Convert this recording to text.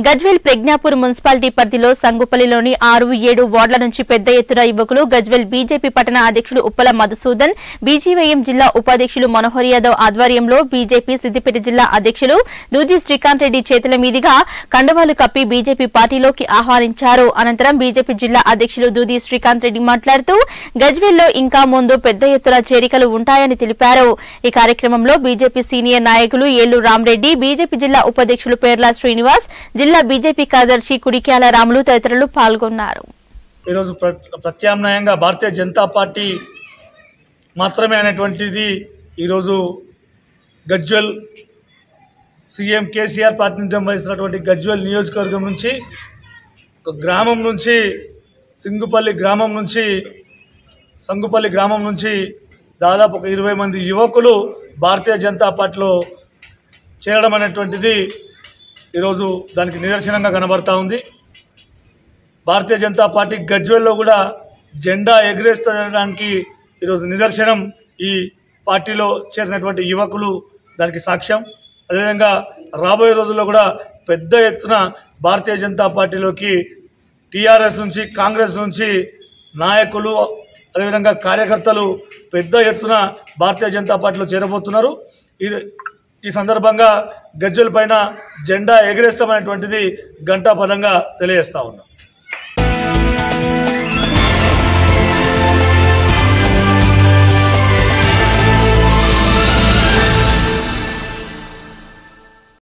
Gajwel Pragnapur municipality పరిధిలో సంగుపల్లిలోని ఆరు ఏడు వార్డుల నుంచి పెద్ద ఎత్తున యువకులు గజ్వేల్ బీజేపీ పట్టణ అధ్యక్షుడు ఉప్పల మధుసూదన్ బీజీవైఎం జిల్లా ఉపాధ్యక్షులు మనోహర్ యాదవ్ ఆధ్వర్యంలో బీజేపీ సిద్దిపేట జిల్లా అధ్యక్షులు దూజీ శ్రీకాంత్ రెడ్డి చేతుల మీదుగా కండవాలు కప్పి బీజేపీ పార్టీలోకి ఆహ్వానించారు అనంతరం బీజేపీ జిల్లా అధ్యక్షులు దూది శ్రీకాంత్ రెడ్డి మాట్లాడుతూ గజ్వేల్లో ఇంకా ముందు పెద్ద ఎత్తున చేరికలు ఉంటాయని తెలిపారు ఈ కార్యక్రమంలో బీజేపీ సీనియర్ నాయకులు ఏలు రామరెడ్డి బీజేపీ జిల్లా ఉపాధ్యక్షులు పేర్ల శ్రీనివాస్ జిల్లా బీజేపీ కార్యదర్శి కుడిక్యాల రాములు తదితరులు పాల్గొన్నారు ఈరోజు ప్ర ప్రత్యామ్నాయంగా భారతీయ జనతా పార్టీ మాత్రమే అనేటువంటిది ఈరోజు గజ్వెల్ సీఎం కేసీఆర్ ప్రాతినిధ్యం వహిస్తున్నటువంటి గజ్వెల్ నియోజకవర్గం నుంచి ఒక గ్రామం నుంచి సింగుపల్లి గ్రామం నుంచి సంగుపల్లి గ్రామం నుంచి దాదాపు ఒక ఇరవై మంది యువకులు భారతీయ జనతా పార్టీలో చేరడం అనేటువంటిది ఈరోజు దానికి నిదర్శనంగా కనబడతా ఉంది భారతీయ జనతా పార్టీ గజ్వేల్లో కూడా జెండా ఎగరేస్తడానికి ఈరోజు నిదర్శనం ఈ పార్టీలో చేరినటువంటి యువకులు దానికి సాక్ష్యం అదేవిధంగా రాబోయే రోజుల్లో కూడా పెద్ద ఎత్తున భారతీయ జనతా పార్టీలోకి టీఆర్ఎస్ నుంచి కాంగ్రెస్ నుంచి నాయకులు అదేవిధంగా కార్యకర్తలు పెద్ద ఎత్తున భారతీయ జనతా పార్టీలో చేరబోతున్నారు ఈ ఈ సందర్భంగా గజ్జల పైన జెండా ఎగరేస్తామనేటువంటిది గంటా పదంగా తెలియజేస్తా ఉన్నాం